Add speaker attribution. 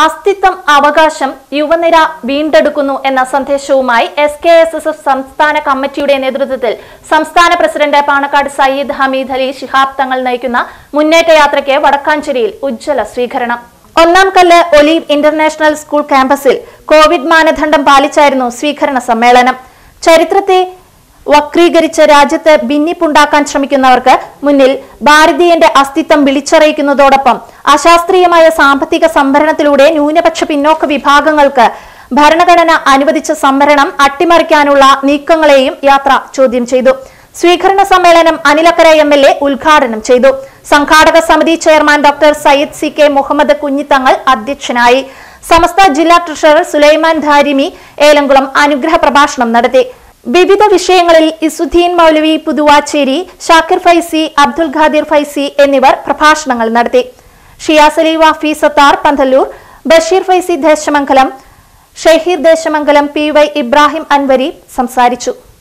Speaker 1: അസ്തിത്വം അവകാശം യുവനിര വീണ്ടെടുക്കുന്നു എന്ന സന്ദേശവുമായി S K S S F സംസ്ഥാന കമ്മിറ്റിയുടെ നേതൃത്വത്തിൽ സംസ്ഥാന പ്രസിഡന്റ് പാണക്കാട് സയ്യിദ് ഹമീദ് അലി ശിഹാബ് തങ്ങൾ നയിക്കുന്ന മുന്നേറ്റ യാത്രയ്ക്ക് വടക്കാഞ്ചേരിയിൽ ഉജ്ജ്വല സ്വീകരണം ഒന്നാം കല്ല് ഒലീവ് ഇന്റർനാഷണൽ സ്കൂൾ ക്യാമ്പസിൽ കോവിഡ് മാനദണ്ഡം പാലിച്ചായിരുന്നു സ്വീകരണ സമ്മേളനം ചരിത്രത്തെ വക്രീകരിച്ച് രാജ്യത്ത് ഭിന്നിപ്പുണ്ടാക്കാൻ ശ്രമിക്കുന്നവർക്ക് മുന്നിൽ ഭാരതീയന്റെ അസ്തിത്വം വിളിച്ചറിയിക്കുന്നതോടൊപ്പം അശാസ്ത്രീയമായ സാമ്പത്തിക സംഭരണത്തിലൂടെ ന്യൂനപക്ഷ പിന്നോക്ക വിഭാഗങ്ങൾക്ക് ഭരണഘടന അനുവദിച്ച സംവരണം അട്ടിമറിക്കാനുള്ള നീക്കങ്ങളെയും യാത്ര ചോദ്യം ചെയ്തു സ്വീകരണ സമ്മേളനം അനിലക്കര എം എൽ എ ഉദ്ഘാടനം ചെയ്തു സംഘാടക സമിതി chairman doctor Sayyid C K Muhammed Kunhithangal അധ്യക്ഷനായി സമസ്ത ജില്ലാ ട്രഷറർ സുലൈമാൻ ധാരിമി ഏലംകുളം അനുഗ്രഹ പ്രഭാഷണം നടത്തി വിവിധ വിഷയങ്ങളിൽ ഇസുദ്ദീൻ മൗലവി പുതുവാച്ചേരി ഷാക്കിർ ഫൈസി അബ്ദുൽ ഖാദിർ ഫൈസി എന്നിവർ പ്രഭാഷണങ്ങൾ നടത്തി ഷിയാസ് അലി വാഫി സത്താർ പന്തല്ലൂർ ബഷീർ ഫൈസി ദേശമംഗലം ഷഹീർ ദേശമംഗലം പി വൈ ഇബ്രാഹിം അൻവരി സംസാരിച്ചു